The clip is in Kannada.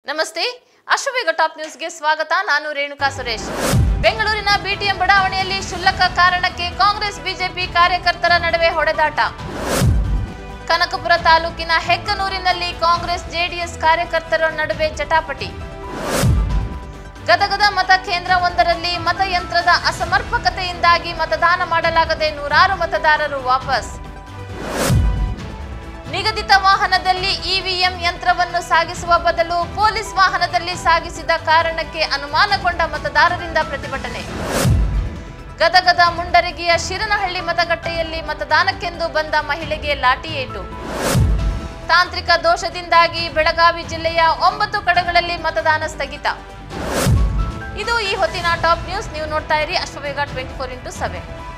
ನಮಸ್ತೆ ಅಶ್ವವೇಗ ಟಾಪ್ ನ್ಯೂಸ್ಗೆ ಸ್ವಾಗತ ನಾನು ರೇಣುಕಾ ಸುರೇಶ್ ಬೆಂಗಳೂರಿನ ಬಿಟಿಎಂ ಬಡಾವಣೆಯಲ್ಲಿ ಕ್ಷುಲ್ಲಕ ಕಾರಣಕ್ಕೆ ಕಾಂಗ್ರೆಸ್ ಬಿಜೆಪಿ ಕಾರ್ಯಕರ್ತರ ನಡುವೆ ಹೊಡೆದಾಟ ಕನಕಪುರ ತಾಲೂಕಿನ ಹೆಗ್ಗನೂರಿನಲ್ಲಿ ಕಾಂಗ್ರೆಸ್ ಜೆಡಿಎಸ್ ಕಾರ್ಯಕರ್ತರ ನಡುವೆ ಜಟಾಪಟಿ ಗದಗದ ಮತಕೇಂದ್ರವೊಂದರಲ್ಲಿ ಮತಯಂತ್ರದ ಅಸಮರ್ಪಕತೆಯಿಂದಾಗಿ ಮತದಾನ ಮಾಡಲಾಗದೆ ನೂರಾರು ಮತದಾರರು ವಾಪಸ್ ನಿಗದಿತ ವಾಹನದಲ್ಲಿ ಇವಿಎಂ ಯಂತ್ರವನ್ನು ಸಾಗಿಸುವ ಬದಲು ಪೊಲೀಸ್ ವಾಹನದಲ್ಲಿ ಸಾಗಿಸಿದ ಕಾರಣಕ್ಕೆ ಅನುಮಾನಗೊಂಡ ಮತದಾರರಿಂದ ಪ್ರತಿಭಟನೆ ಗದಗದ ಮುಂಡರಗಿಯ ಶಿರನಹಳ್ಳಿ ಮತಗಟ್ಟೆಯಲ್ಲಿ ಮತದಾನಕ್ಕೆಂದು ಬಂದ ಮಹಿಳೆಗೆ ಲಾಠಿ ಏಟು ತಾಂತ್ರಿಕ ದೋಷದಿಂದಾಗಿ ಬೆಳಗಾವಿ ಜಿಲ್ಲೆಯ ಒಂಬತ್ತು ಕಡೆಗಳಲ್ಲಿ ಮತದಾನ ಸ್ಥಗಿತ ಇದು ಈ ಹೊತ್ತಿನ ಟಾಪ್ ನ್ಯೂಸ್ ನೀವು ನೋಡ್ತಾ ಇರಿ Ashwavega twenty four into seven